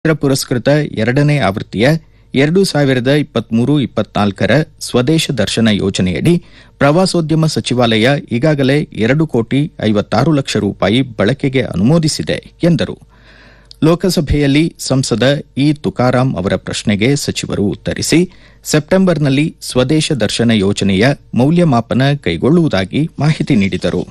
ಕೇಂದ್ರ ಪುರಸ್ಕೃತ ಎರಡನೇ ಆವೃತ್ತಿಯ ಎರಡು ಸಾವಿರದ ಇಪ್ಪತ್ಮೂರು ಇಪ್ಪತ್ನಾಲ್ಕರ ಸ್ವದೇಶ ದರ್ಶನ ಯೋಜನೆಯಡಿ ಪ್ರವಾಸೋದ್ಯಮ ಸಚಿವಾಲಯ ಈಗಾಗಲೇ ಎರಡು ಕೋಟಿ ಐವತ್ತಾರು ಲಕ್ಷ ರೂಪಾಯಿ ಬಳಕೆಗೆ ಅನುಮೋದಿಸಿದೆ ಎಂದರು ಲೋಕಸಭೆಯಲ್ಲಿ ಸಂಸದ ಇ ತುಕಾರಾಂ ಅವರ ಪ್ರಶ್ನೆಗೆ ಸಚಿವರು ಉತ್ತರಿಸಿ ಸೆಪ್ಟೆಂಬರ್ನಲ್ಲಿ ಸ್ವದೇಶ ದರ್ಶನ ಯೋಜನೆಯ ಮೌಲ್ಯಮಾಪನ ಕೈಗೊಳ್ಳುವುದಾಗಿ ಮಾಹಿತಿ ನೀಡಿದರು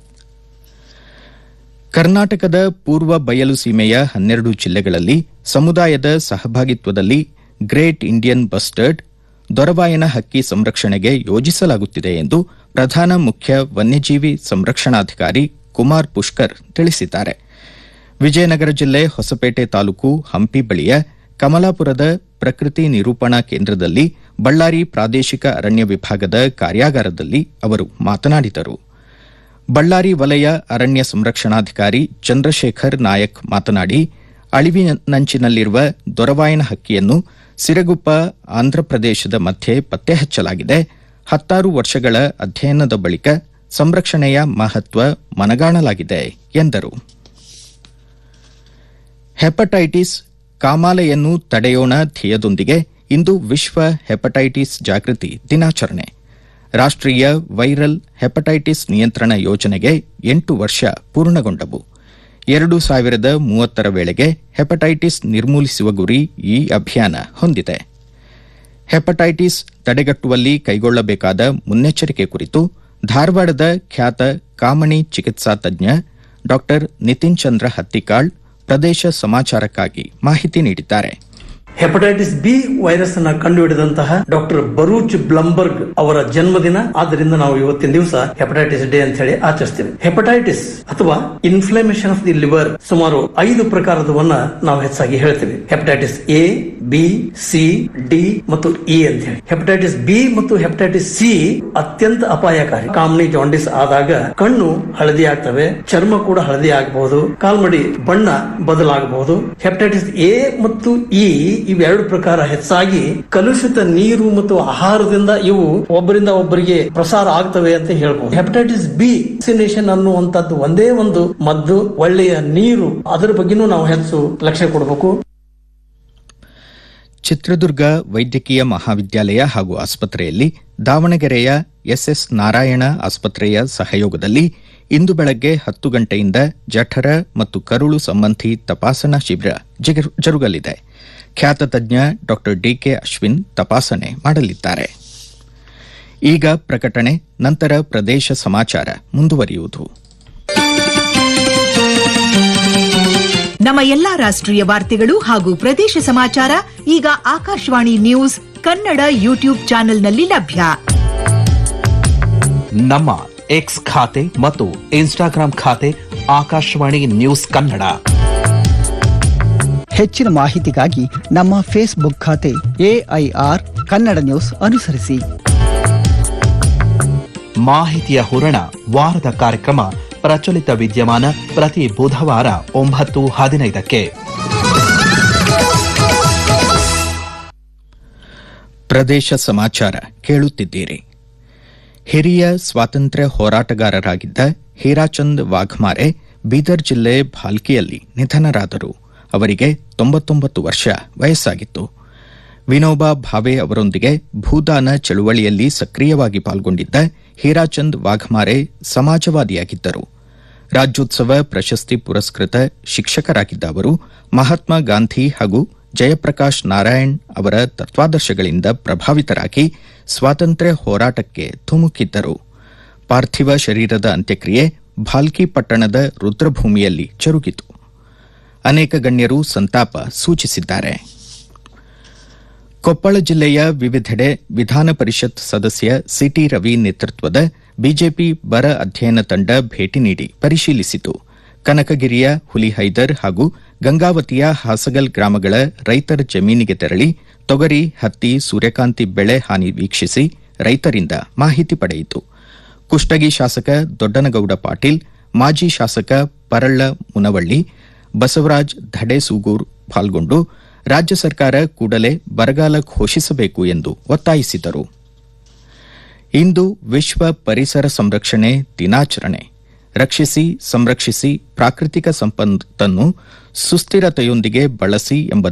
ಕರ್ನಾಟಕದ ಪೂರ್ವ ಬಯಲು ಸೀಮೆಯ ಹನ್ನೆರಡು ಜಿಲ್ಲೆಗಳಲ್ಲಿ ಸಮುದಾಯದ ಸಹಭಾಗಿತ್ವದಲ್ಲಿ ಗ್ರೇಟ್ ಇಂಡಿಯನ್ ಬಸ್ಟರ್ಡ್ ದೊರವಾಯನ ಹಕ್ಕಿ ಸಂರಕ್ಷಣೆಗೆ ಯೋಜಿಸಲಾಗುತ್ತಿದೆ ಎಂದು ಪ್ರಧಾನ ಮುಖ್ಯ ವನ್ಯಜೀವಿ ಸಂರಕ್ಷಣಾಧಿಕಾರಿ ಕುಮಾರ್ ಪುಷ್ಕರ್ ತಿಳಿಸಿದ್ದಾರೆ ವಿಜಯನಗರ ಜಿಲ್ಲೆ ಹೊಸಪೇಟೆ ತಾಲೂಕು ಹಂಪಿ ಬಳಿಯ ಕಮಲಾಪುರದ ಪ್ರಕೃತಿ ನಿರೂಪಣಾ ಕೇಂದ್ರದಲ್ಲಿ ಬಳ್ಳಾರಿ ಪ್ರಾದೇಶಿಕ ಅರಣ್ಯ ವಿಭಾಗದ ಕಾರ್ಯಾಗಾರದಲ್ಲಿ ಅವರು ಮಾತನಾಡಿದರು ಬಳ್ಳಾರಿ ವಲಯ ಅರಣ್ಯ ಸಂರಕ್ಷಣಾಧಿಕಾರಿ ಚಂದ್ರಶೇಖರ್ ನಾಯಕ್ ಮಾತನಾಡಿ ಅಳಿವಿನಂಚಿನಲ್ಲಿರುವ ದೊರವಾಯನ ಹಕ್ಕಿಯನ್ನು ಸಿರಗುಪ್ಪ ಆಂಧ್ರಪ್ರದೇಶದ ಮಧ್ಯೆ ಪತ್ತೆ ಹಚ್ಚಲಾಗಿದೆ ಹತ್ತಾರು ವರ್ಷಗಳ ಅಧ್ಯಯನದ ಬಳಿಕ ಸಂರಕ್ಷಣೆಯ ಮಹತ್ವ ಮನಗಾಣಲಾಗಿದೆ ಎಂದರು ಹೆಪಟೈಟಿಸ್ ಕಾಮಾಲೆಯನ್ನು ತಡೆಯೋಣ ಧ್ಯೇಯದೊಂದಿಗೆ ಇಂದು ವಿಶ್ವ ಹೆಪಟೈಟಿಸ್ ಜಾಗೃತಿ ದಿನಾಚರಣೆ ರಾಷ್ಟೀಯ ವೈರಲ್ ಹೆಪಟೈಟಿಸ್ ನಿಯಂತ್ರಣ ಯೋಜನೆಗೆ ಎಂಟು ವರ್ಷ ಪೂರ್ಣಗೊಂಡವು ಎರಡು ಸಾವಿರದ ಮೂವತ್ತರ ವೇಳೆಗೆ ಹೆಪಟೈಟಿಸ್ ನಿರ್ಮೂಲಿಸುವ ಗುರಿ ಈ ಅಭಿಯಾನ ಹೊಂದಿದೆ ಹೆಪಟೈಟಿಸ್ ತಡೆಗಟ್ಟುವಲ್ಲಿ ಕೈಗೊಳ್ಳಬೇಕಾದ ಮುನ್ನೆಚ್ಚರಿಕೆ ಕುರಿತು ಧಾರವಾಡದ ಖ್ಯಾತ ಕಾಮಣಿ ಚಿಕಿತ್ಸಾ ತಜ್ಞ ಡಾ ನಿತಿನ್ ಚಂದ್ರ ಹತ್ತಿಕಾಳ್ ಪ್ರದೇಶ ಸಮಾಚಾರಕ್ಕಾಗಿ ಮಾಹಿತಿ ನೀಡಿದ್ದಾರೆ ಹೆಪಟೈಟಿಸ್ ಬಿ ವೈರಸ್ ಅನ್ನ ಕಂಡುಹಿಡಿದಂತಹ ಡಾಕ್ಟರ್ ಬರೂಚ್ ಬ್ಲಂಬರ್ಗ್ ಅವರ ಜನ್ಮದಿನ ಆದ್ದರಿಂದ ನಾವು ಇವತ್ತಿನ ದಿವಸ ಹೆಪಟೈಟಿಸ್ ಡೇ ಅಂತ ಹೇಳಿ ಆಚರಿಸ್ತೀವಿ ಹೆಪಟೈಟಿಸ್ ಅಥವಾ ಇನ್ಫ್ಲಮೇಷನ್ ಆಫ್ ದಿ ಲಿವರ್ ಸುಮಾರು ಐದು ಪ್ರಕಾರದವನ್ನ ನಾವು ಹೆಚ್ಚಾಗಿ ಹೇಳ್ತೀವಿ hepatitis A B C D ಮತ್ತು ಇ ಅಂತ ಹೇಳಿ ಹೆಪಟೈಟಿಸ್ ಬಿ ಮತ್ತು ಹೆಪಟೈಟಿಸ್ ಸಿ ಅತ್ಯಂತ ಅಪಾಯಕಾರಿ ಕಾಮಣಿ ಜಾಂಡಿಸ್ ಆದಾಗ ಕಣ್ಣು ಹಳದಿ ಆಗ್ತವೆ ಚರ್ಮ ಕೂಡ ಹಳದಿ ಆಗಬಹುದು ಕಾಲ್ಮಡಿ ಬಣ್ಣ ಬದಲಾಗಬಹುದು ಹೆಪಟೈಟಿಸ್ ಎ ಮತ್ತು ಇ ಇವೆರಡು ಪ್ರಕಾರ ಹೆಚ್ಚಾಗಿ ಕಲುಷಿತ ನೀರು ಮತ್ತು ಆಹಾರದಿಂದ ಇವು ಒಬ್ಬರಿಂದ ಒಬ್ಬರಿಗೆ ಪ್ರಸಾರ ಆಗ್ತವೆ ಅಂತ ಹೇಳ್ಬಹುದು ಹೆಪಟೈಟಿಸ್ ಬಿ ವ್ಯಾಕ್ಸಿನೇಷನ್ ಅನ್ನುವಂಥದ್ದು ಒಂದೇ ಒಂದು ಮದ್ದು ಒಳ್ಳೆಯ ನೀರು ಅದರ ಬಗ್ಗೆನೂ ನಾವು ಹೆಚ್ಚು ಲಕ್ಷ್ಯ ಕೊಡಬೇಕು ಚಿತ್ರದುರ್ಗ ವೈದ್ಯಕೀಯ ಮಹಾವಿದ್ಯಾಲಯ ಹಾಗೂ ಆಸ್ಪತ್ರೆಯಲ್ಲಿ ದಾವಣಗೆರೆಯ ಎಸ್ಎಸ್ ನಾರಾಯಣ ಆಸ್ಪತ್ರೆಯ ಸಹಯೋಗದಲ್ಲಿ ಇಂದು ಬೆಳಗ್ಗೆ ಹತ್ತು ಗಂಟೆಯಿಂದ ಜಠರ ಮತ್ತು ಕರುಳು ಸಂಬಂಧಿ ತಪಾಸಣಾ ಶಿಬಿರ ಜಗರು- ಜರುಗಲಿದೆ ಖ್ಯಾತ ತಜ್ಞ ಡಾ ಡಿಕೆ ಅಶ್ವಿನ್ ತಪಾಸಣೆ ಮಾಡಲಿದ್ದಾರೆ ಈಗ ಪ್ರಕಟಣೆ ನಂತರ ಪ್ರದೇಶ ಸಮಾಚಾರ ಮುಂದುವರಿಯುವುದು ನಮ್ಮ ಎಲ್ಲಾ ರಾಷ್ಟ್ರೀಯ ವಾರ್ತೆಗಳು ಹಾಗೂ ಪ್ರದೇಶ ಸಮಾಚಾರ ಈಗ ಆಕಾಶವಾಣಿ ನ್ಯೂಸ್ ಕನ್ನಡ ಯೂಟ್ಯೂಬ್ ಚಾನೆಲ್ನಲ್ಲಿ ಲಭ್ಯ ನಮ್ಮ ಎಕ್ಸ್ ಖಾತೆ ಮತ್ತು ಇನ್ಸ್ಟಾಗ್ರಾಂ ಖಾತೆ ಆಕಾಶವಾಣಿ ನ್ಯೂಸ್ ಕನ್ನಡ ಹೆಚ್ಚಿನ ಮಾಹಿತಿಗಾಗಿ ನಮ್ಮ ಫೇಸ್ಬುಕ್ ಖಾತೆ ಎಐಆರ್ ಕನ್ನಡ ನ್ಯೂಸ್ ಅನುಸರಿಸಿ ಮಾಹಿತಿಯ ಹೂರಣ ವಾರದ ಕಾರ್ಯಕ್ರಮ ಪ್ರಚಲಿತ ವಿದ್ಯಮಾನ ಪ್ರತಿ ಬುಧವಾರ ಒಂಬತ್ತು ಹದಿನೈದಕ್ಕೆ ಪ್ರದೇಶ ಸಮಾಚಾರ ಕೇಳುತ್ತಿದ್ದೀರಿ ಹಿರಿಯ ಸ್ವಾತಂತ್ರ್ಯ ಹೋರಾಟಗಾರರಾಗಿದ್ದ ಹೀರಾಚಂದ್ ವಾಘ್ಮಾರೆ ಬೀದರ್ ಜಿಲ್ಲೆ ಭಾಲ್ಕಿಯಲ್ಲಿ ನಿಧನರಾದರು ಅವರಿಗೆ ತೊಂಬತ್ತೊಂಬತ್ತು ವರ್ಷ ವಯಸ್ಸಾಗಿತ್ತು ವಿನೋಬಾ ಭಾವೆ ಅವರೊಂದಿಗೆ ಭೂದಾನ ಚಳುವಳಿಯಲ್ಲಿ ಸಕ್ರಿಯವಾಗಿ ಪಾಲ್ಗೊಂಡಿದ್ದ ಹೀರಾಚಂದ್ ವಾಘ್ಮಾರೆ ಸಮಾಜವಾದಿಯಾಗಿದ್ದರು ರಾಜ್ಯೋತ್ಸವ ಪ್ರಶಸ್ತಿ ಪುರಸ್ಕೃತ ಶಿಕ್ಷಕರಾಗಿದ್ದ ಅವರು ಮಹಾತ್ಮ ಗಾಂಧಿ ಹಾಗೂ ಜಯಪ್ರಕಾಶ್ ನಾರಾಯಣ್ ಅವರ ತತ್ವಾದರ್ಶಗಳಿಂದ ಪ್ರಭಾವಿತರಾಗಿ ಸ್ವಾತಂತ್ರ್ಯ ಹೋರಾಟಕ್ಕೆ ಧುಮುಕಿದ್ದರು ಪಾರ್ಥಿವ ಶರೀರದ ಅಂತ್ಯಕ್ರಿಯೆ ಭಾಲ್ಕಿ ಪಟ್ಟಣದ ರುದ್ರಭೂಮಿಯಲ್ಲಿ ಜರುಗಿತು ಅನೇಕ ಗಣ್ಯರು ಸಂತಾಪ ಸೂಚಿಸಿದ್ದಾರೆ ಕೊಪ್ಪಳ ಜಿಲ್ಲೆಯ ವಿವಿಧೆಡೆ ವಿಧಾನ ಪರಿಷತ್ ಸದಸ್ಯ ಸಿಟಿ ರವಿ ನೇತೃತ್ವದ ಬಿಜೆಪಿ ಬರ ಅಧ್ಯಯನ ತಂಡ ಭೇಟಿ ನೀಡಿ ಪರಿಶೀಲಿಸಿತು ಕನಕಗಿರಿಯ ಹುಲಿಹೈದರ್ ಹಾಗೂ ಗಂಗಾವತಿಯ ಹಾಸಗಲ್ ಗ್ರಾಮಗಳ ರೈತರ ಜಮೀನಿಗೆ ತೆರಳಿ ತೊಗರಿ ಹತ್ತಿ ಸೂರ್ಯಕಾಂತಿ ಬೆಳೆ ಹಾನಿ ವೀಕ್ಷಿಸಿ ರೈತರಿಂದ ಮಾಹಿತಿ ಪಡೆಯಿತು ಕುಷ್ಟಗಿ ಶಾಸಕ ದೊಡ್ಡನಗೌಡ ಪಾಟೀಲ್ ಮಾಜಿ ಶಾಸಕ ಪರಳ್ಳ ಮುನವಳ್ಳಿ ಬಸವರಾಜ್ ಧಡೇಸೂಗೂರ್ ಪಾಲ್ಗೊಂಡು ರಾಜ್ಯ ಸರ್ಕಾರ ಕೂಡಲೇ ಬರಗಾಲ ಘೋಷಿಸಬೇಕು ಎಂದು ಒತ್ತಾಯಿಸಿದರು ಇಂದು ವಿಶ್ವ ಪರಿಸರ ಸಂರಕ್ಷಣೆ ದಿನಾಚರಣೆ ರಕ್ಷಿಸಿ ಸಂರಕ್ಷಿಸಿ ಪ್ರಾಕೃತಿಕ ಸಂಪತ್ತನ್ನು ಸುಸ್ಥಿರತೆಯೊಂದಿಗೆ ಬಳಸಿ ಎಂಬ